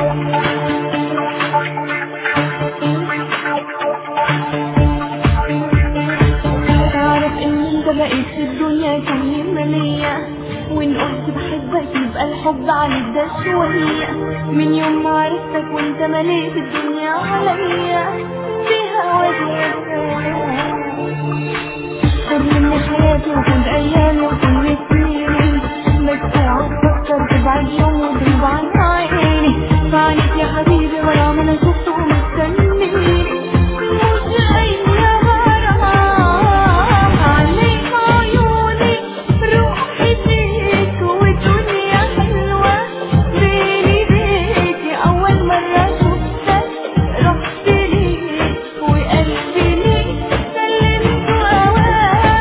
تعرف ان انت بقيت في الدنيا كلمة ليا وان قلت بحبك يبقى الحب عليك ده شوية من يوم ما عرفتك وانت مليت الدنيا عليا بهواك خد مني حياتي وخد ايامي وكل سنيني بس اوعى تفكر تبعد يوم وتغيب عن عيني فعنيك يا حبيبي ولا ما انا شفته ومستنيني مش اي غرام عليك عيوني روحي فيك والدنيا حلوة بيني بيكي اول مرة شفتك رحت ليك وقلبي ليك سلمت اوام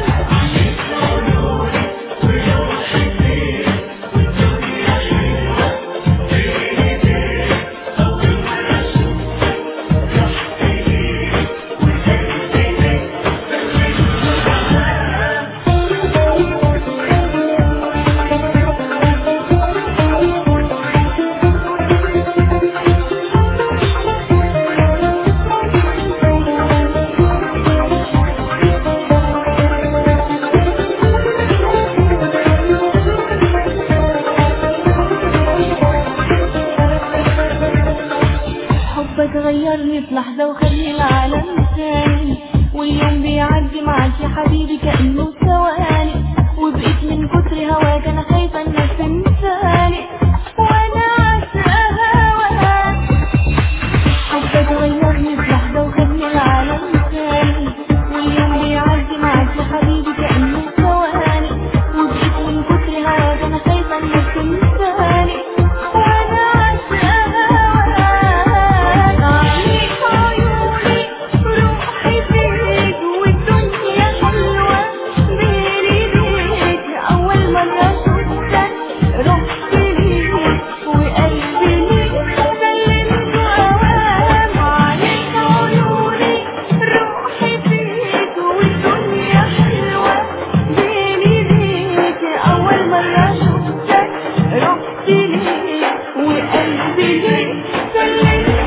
حبك غيرني في لحظة وخلي العالم تاني واليوم بيعدي معاك يا حبيبي كأنه ثواني وبقيت من كتر هواك أنا خايفة إنك تنساني وأنا عاشقة هواك حبك غيرني في لحظة وخلي العالم تاني واليوم بيعدي معاك يا حبيبي كأنه ثواني وبقيت من كتر هواك أنا خايفة إنك تنساني وأنا عاشقة هواك عليك عيوني روحي فيك والدنيا حلوة بيني بيك أول مرة شفتك رحت ليك وقلبي ليك سلمت أوام عليك عيوني روحي فيك والدنيا حلوة بيني بيك أول مرة شفتك رحت ليك وقلبي ليك سلمت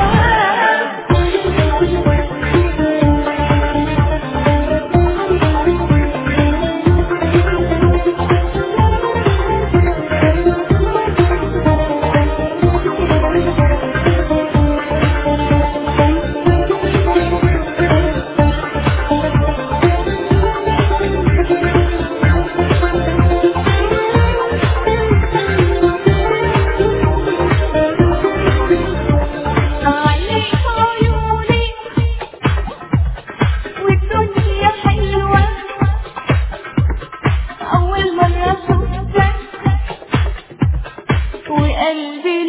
عليك عيوني والدنيا حلوة أول مرة شفتك وقلبي